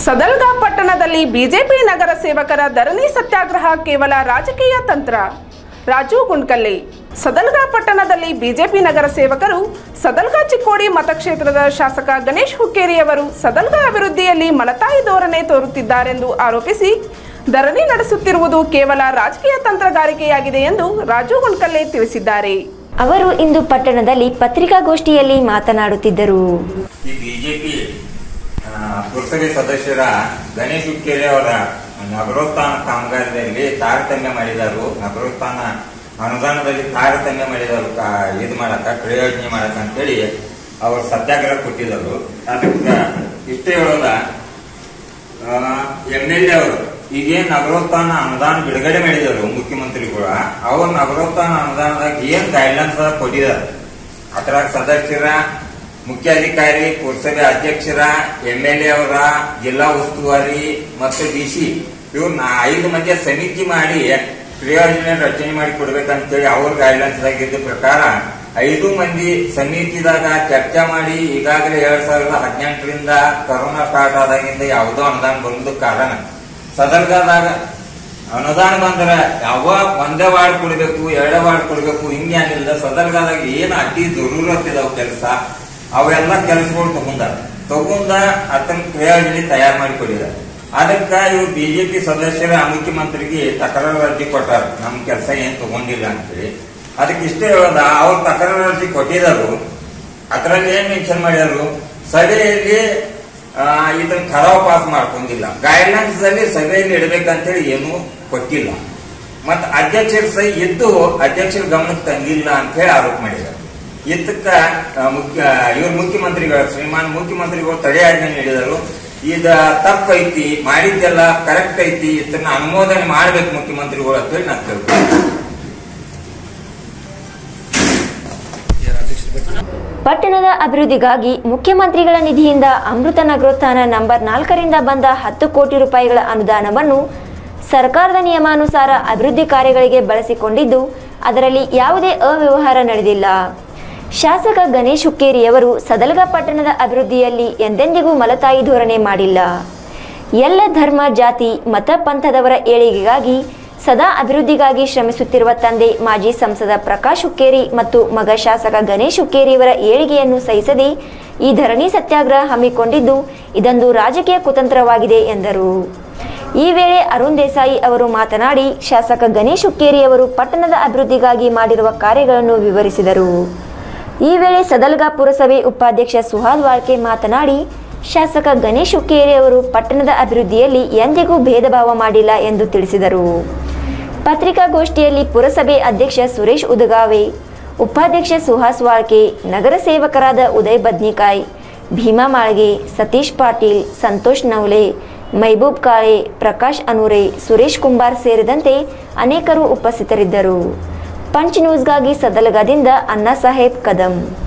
ಸದಲ್ಗಾ ಪಟ್ಟಣದಲ್ಲಿ ಬಿಜೆಪಿ ನಗರ ಸೇವಕರ ಧರಣಿ ಸತ್ಯಾಗ್ರಹ ಕೇವಲ ರಾಜಕೀಯ ತಂತ್ರ ರಾಜು ಗುಂಡ್ಕಲ್ಲೆ ಸದಲ್ಗಾ ಪಟ್ಟಣದಲ್ಲಿ ಬಿಜೆಪಿ ನಗರ ಸೇವಕರು ಸದಲ್ಗಾ ಚಿಕ್ಕೋಡಿ ಮತಕ್ಷೇತ್ರದ ಶಾಸಕ ಗಣೇಶ್ ಹುಕ್ಕೇರಿಯವರು ಸದಲ್ಗಾ ಅಭಿವೃದ್ಧಿಯಲ್ಲಿ ಮಲತಾಯಿ ಧೋರಣೆ ತೋರುತ್ತಿದ್ದಾರೆಂದು ಆರೋಪಿಸಿ ಧರಣಿ ನಡೆಸುತ್ತಿರುವುದು ಕೇವಲ ರಾಜಕೀಯ ತಂತ್ರಗಾರಿಕೆಯಾಗಿದೆ ಎಂದು ರಾಜು ಗುಂಡ್ಕಲ್ಲೆ ತಿಳಿಸಿದ್ದಾರೆ ಅವರು ಇಂದು ಪಟ್ಟಣದಲ್ಲಿ ಪತ್ರಿಕಾಗೋಷ್ಠಿಯಲ್ಲಿ ಮಾತನಾಡುತ್ತಿದ್ದರು ಈ ಬಿಜೆಪಿ ಪುರಸಭೆ ಸದಸ್ಯರ ಗಣೇಶ್ ಹುಕ್ಕೇರಿ ಅವರ ನಗರೋತ್ಥಾನ ಕಾಮಗಾರಿಯಲ್ಲಿ ತಾರತಮ್ಯ ಮಾಡಿದರು ನಗರೋತ್ಥಾನ ಅನುದಾನದಲ್ಲಿ ತಾರತಮ್ಯ ಮಾಡಿದರು ಕಾ- ಇದು ಮಾಡಕ ಪ್ರಯೋಜನೆ ಮಾಡಕ ಅಂತೇಳಿ ಅವರು ಸತ್ಯಾಗ್ರಹ ಕೊಟ್ಟಿದ್ದರು ಅದಕ್ಕೆ ಇಷ್ಟೇ ಹೇಳೋದ ಎಂ ಎಲ್ ಎ ಅವರು ಈಗೇನ್ ನಗರೋತ್ಥಾನ ಅನುದಾನ ಬಿಡುಗಡೆ ಮಾಡಿದರು ಮುಖ್ಯಮಂತ್ರಿಗಳು ಅವ್ರ ನಗರೋತ್ಥಾನ ಅನುದಾನದಾಗ ಏನ್ ಗೈಡ್ಲೈನ್ಸ್ ಕೊಟ್ಟಿದ್ದಾರೆ ಅದ್ರಾಗ ಸದಸ್ಯರ ಮುಖ್ಯಾಧಿಕಾರಿ ಪುರಸಭೆ ಅಧ್ಯಕ್ಷರ ಎಂ ಎಲ್ ಎ ಅವರ ಜಿಲ್ಲಾ ಉಸ್ತುವಾರಿ ಮತ್ತು ಡಿ ಸಿ ಇವ್ರನ್ನ ಐದು ಮಂದಿ ಸಮಿತಿ ಮಾಡಿ ಪ್ರಯೋಜನ ರಚನೆ ಮಾಡಿ ಕೊಡ್ಬೇಕಂತೇಳಿ ಅವ್ರ ಗೈಡ್ಲೈನ್ಸ್ ಇದ್ದ ಪ್ರಕಾರ ಐದು ಮಂದಿ ಸಮಿತಿದಾಗ ಚರ್ಚೆ ಮಾಡಿ ಈಗಾಗಲೇ ಎರಡ್ ಸಾವಿರದ ಹದಿನೆಂಟರಿಂದ ಕೊರೋನಾ ಸ್ಟಾರ್ಟ್ ಆದಾಗಿಂದ ಯಾವುದೋ ಅನುದಾನ ಬರೋದು ಕಾರಣ ಸದರ್ಗದಾಗ ಅನುದಾನ ಬಂದ್ರ ಯಾವ ಒಂದೇ ವಾರ್ಡ್ ಕೊಡ್ಬೇಕು ಎರಡೇ ವಾರ್ಡ್ ಕೊಡ್ಬೇಕು ಹಿಂಗೇನಿಲ್ಲ ಸದರ್ಗದಾಗ ಏನ್ ಅತಿ ಜರೂರತ್ ಇದಾವ ಕೆಲಸ ಅವೆಲ್ಲ ಕೆಲಸಗಳು ತಗೊಂಡಾರ ತಗೊಂಡ ಅದನ್ನ ಪ್ರಯೋಜನ ತಯಾರು ಮಾಡಿ ಕೊಡಿದಾರೆ ಅದಕ್ಕ ಇವ್ರು ಬಿಜೆಪಿ ಸದಸ್ಯರ ಮುಖ್ಯಮಂತ್ರಿಗೆ ತಕರಾರು ಅರ್ಜಿ ಕೊಟ್ಟಾರ ನಮ್ ಕೆಲಸ ಏನ್ ತಗೊಂಡಿಲ್ಲ ಅಂತೇಳಿ ಅದಕ್ಕೆ ಇಷ್ಟೇ ಹೇಳೋದ ಅವ್ರು ತಕರಾರು ಅರ್ಜಿ ಕೊಟ್ಟಿದರು ಅದರಲ್ಲಿ ಏನ್ ಮೆನ್ಷನ್ ಮಾಡ್ಯಾರು ಸಭೆಯಲ್ಲಿ ಆ, ಇದನ್ನ ಠರಾವ್ ಪಾಸ್ ಮಾಡ್ಕೊಂಡಿಲ್ಲ ಗೈಡ್ಲೈನ್ಸ್ ಅಲ್ಲಿ ಸಭೆಯಲ್ಲಿ ಇಡಬೇಕಂತೇಳಿ ಏನು ಕೊಟ್ಟಿಲ್ಲ ಮತ್ತ ಅಧ್ಯಕ್ಷರ ಸಹಿ ಇದ್ದು ಅಧ್ಯಕ್ಷರ ಗಮನಕ್ಕೆ ತಂದಿಲ್ಲ ಅಂತ ಹೇಳಿ ಆರೋಪ ಮಾಡಿದ್ದಾರೆ ಇದಕ್ಕ ಆ, ಮುಖ್ಯ ಇವ್ರ ಮುಖ್ಯಮಂತ್ರಿಗಳು ಶ್ರೀಮಾನ್ ಮುಖ್ಯಮಂತ್ರಿಗಳು ತಡೆಯಾಜ್ಞೆ ನೀಡಿದರು ಇದ ತಪ್ಪೈತಿ ಮಾಡಿದ್ದೆಲ್ಲ ಕರೆಕ್ಟ್ ಐತಿ ಇದನ್ನ ಅನುಮೋದನೆ ಮಾಡ್ಬೇಕು ಮುಖ್ಯಮಂತ್ರಿಗಳು ಅಂತ ಹೇಳಿ ನಾನು ಕೇಳ್ತೀನಿ ಪಟ್ಟಣದ ಅಭಿವೃದ್ಧಿಗಾಗಿ ಮುಖ್ಯಮಂತ್ರಿಗಳ ನಿಧಿಯಿಂದ ಅಮೃತ ನಗರೋತ್ಥಾನ ನಂಬರ್ ನಾಲ್ಕರಿಂದ ಬಂದ ಹತ್ತು ಕೋಟಿ ರೂಪಾಯಿಗಳ ಅನುದಾನವನ್ನು ಸರ್ಕಾರದ ನಿಯಮಾನುಸಾರ ಅಭಿವೃದ್ಧಿ ಕಾರ್ಯಗಳಿಗೆ ಬಳಸಿಕೊಂಡಿದ್ದು ಅದರಲ್ಲಿ ಯಾವುದೇ ಅವ್ಯವಹಾರ ನಡೆದಿಲ್ಲ ಶಾಸಕ ಗಣೇಶ್ ಹುಕ್ಕೇರಿಯವರು ಸದಲಗ ಪಟ್ಟಣದ ಅಭಿವೃದ್ಧಿಯಲ್ಲಿ ಎಂದೆಂದಿಗೂ ಮಲತಾಯಿ ಧೋರಣೆ ಮಾಡಿಲ್ಲ ಎಲ್ಲ ಧರ್ಮ ಜಾತಿ ಮತ ಪಂಥದವರ ಏಳಿಗೆಗಾಗಿ ಸದಾ ಅಭಿವೃದ್ಧಿಗಾಗಿ ಶ್ರಮಿಸುತ್ತಿರುವ ತಂದೆ ಮಾಜಿ ಸಂಸದ ಪ್ರಕಾಶ್ ಹುಕ್ಕೇರಿ ಮತ್ತು ಮಗ ಶಾಸಕ ಗಣೇಶ್ ಹುಕ್ಕೇರಿಯವರ ಏಳಿಗೆಯನ್ನು ಸಹಿಸದೆ ಈ ಧರಣಿ ಸತ್ಯಾಗ್ರಹ ಹಮ್ಮಿಕೊಂಡಿದ್ದು ಇದೊಂದು ರಾಜಕೀಯ ಕುತಂತ್ರವಾಗಿದೆ ಎಂದರು ಈ ವೇಳೆ ಅರುಣ್ ದೇಸಾಯಿ ಅವರು ಮಾತನಾಡಿ ಶಾಸಕ ಗಣೇಶ್ ಹುಕ್ಕೇರಿ ಅವರು ಪಟ್ಟಣದ ಅಭಿವೃದ್ಧಿಗಾಗಿ ಮಾಡಿರುವ ಕಾರ್ಯಗಳನ್ನು ವಿವರಿಸಿದರು ಈ ವೇಳೆ ಸದಲ್ಗಾ ಪುರಸಭೆ ಉಪಾಧ್ಯಕ್ಷ ಸುಹಾಲ್ ವಾಳ್ಕೆ ಮಾತನಾಡಿ ಶಾಸಕ ಗಣೇಶ್ ಹುಕ್ಕೇರಿ ಅವರು ಪಟ್ಟಣದ ಅಭಿವೃದ್ಧಿಯಲ್ಲಿ ಎಂದಿಗೂ ಭೇದ ಭಾವ ಮಾಡಿಲ್ಲ ಎಂದು ತಿಳಿಸಿದರು ಪತ್ರಿಕಾಗೋಷ್ಠಿಯಲ್ಲಿ ಪುರಸಭೆ ಅಧ್ಯಕ್ಷ ಸುರೇಶ್ ಉದಗಾವೆ ಉಪಾಧ್ಯಕ್ಷ ಸುಹಾಸ್ ವಾಳ್ಕೆ ನಗರ ಸೇವಕರಾದ ಉದಯ್ ಬದ್ನಿಕಾಯ್ ಭೀಮಾ ಮಾಳ್ಗೆ ಸತೀಶ್ ಪಾಟೀಲ್ ಸಂತೋಷ್ ನವಲೆ ಮೈಬೂಬ್ ಕಾಳೆ ಪ್ರಕಾಶ್ ಅನೂರೆ ಸುರೇಶ್ ಕುಂಬಾರ್ ಸೇರಿದಂತೆ ಅನೇಕರು ಉಪಸ್ಥಿತರಿದ್ದರು ಪಂಚ್ ನ್ಯೂಸ್ಗಾಗಿ ಸದಲಗದಿಂದ ಅಣ್ಣಾ ಸಾಹೇಬ್ ಕದಂ